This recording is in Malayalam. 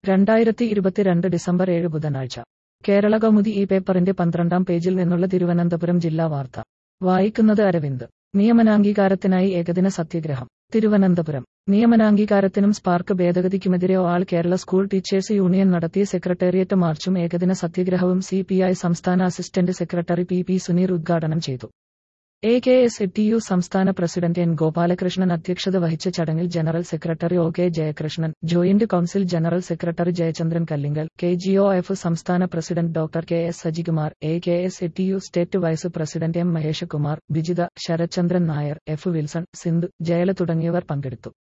രണ്ടായിരത്തി ഇരുപത്തിരണ്ട് ഡിസംബർ ഏഴ് ബുധനാഴ്ച കേരള കൗമുദി ഈ പേപ്പറിന്റെ പന്ത്രണ്ടാം പേജിൽ നിന്നുള്ള തിരുവനന്തപുരം ജില്ലാ വാർത്ത വായിക്കുന്നത് അരവിന്ദ് നിയമനാംഗീകാരത്തിനായി ഏകദിന സത്യഗ്രഹം തിരുവനന്തപുരം നിയമനാംഗീകാരത്തിനും സ്പാർക്ക് ഭേദഗതിക്കുമെതിരെ all Kerala school teachers union നടത്തിയ സെക്രട്ടേറിയറ്റ് മാർച്ചും ഏകദിന സത്യഗ്രഹവും സി പി ഐ സംസ്ഥാന assistant secretary P P Suneer ഉദ്ഘാടനം ചെയ്തു A K S T U സംസ്ഥാന പ്രസിഡന്റ് എൻ ഗോപാലകൃഷ്ണൻ അധ്യക്ഷത വഹിച്ച ചടങ്ങിൽ general secretary O K Jayakrishnan joint council general secretary Jayachandran Kallingal K G O F സംസ്ഥാന president doctor K S Sajikumar A K S T U state vice president M Maheshkumar Bijitha Sarathchandran Nair F Wilson Sindhu Jayala തുടങ്ങിയവർ പങ്കെടുത്തു